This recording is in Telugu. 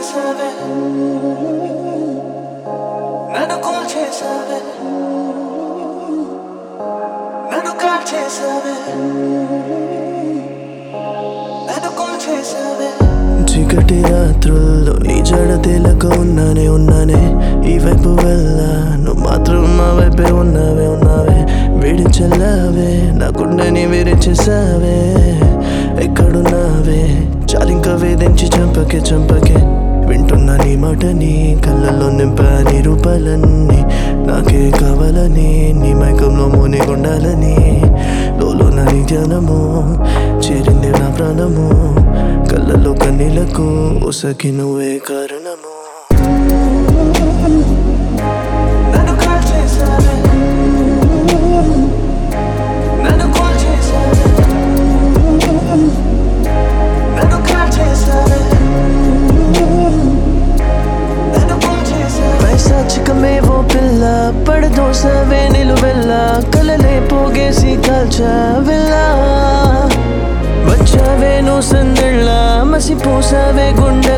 చేసావే నన్ను కాల్ చేసావే నన్ను కాల్ చేసావే నన్ను కాల్ చేసావే చీకటి రాత్రుల్లో నీ జడ తేలక ఉన్నానే ఉన్నానే ఈ వైపు వెళ్ళా నువ్వు మాత్రం మా వైపే ఉన్నావే ఉన్నావే వేడి చల్లావే నా గుండెని విరిచేసావే ఎక్కడున్నావే చాలింక వేధించి చంపకే చంపకే వింటున్నా నీ మాటని కళ్ళల్లో నింపా నీ రూపాలన్నీ నాకే కావాలని నీ మైకంలో మునిగుండాలని లోలో నా నీ ధ్యానము చేరింది నా ప్రాణము కళ్ళలో కన్నీలకు ఉసకి నువ్వే కారణము నన్ను కాల్ చేసావే నన్ను కాల్ చేసావే నన్ను కాల్ చేసావే నన్ను కాల్ చేసావే పైశాచికమే ఓ పిల్ల పడదోసవే నిలువెల్ల కలలే పోగేసి కాల్చవెల్లా వచ్చావే నువ్వు సందళ్ళ మసిపోసావే గుండె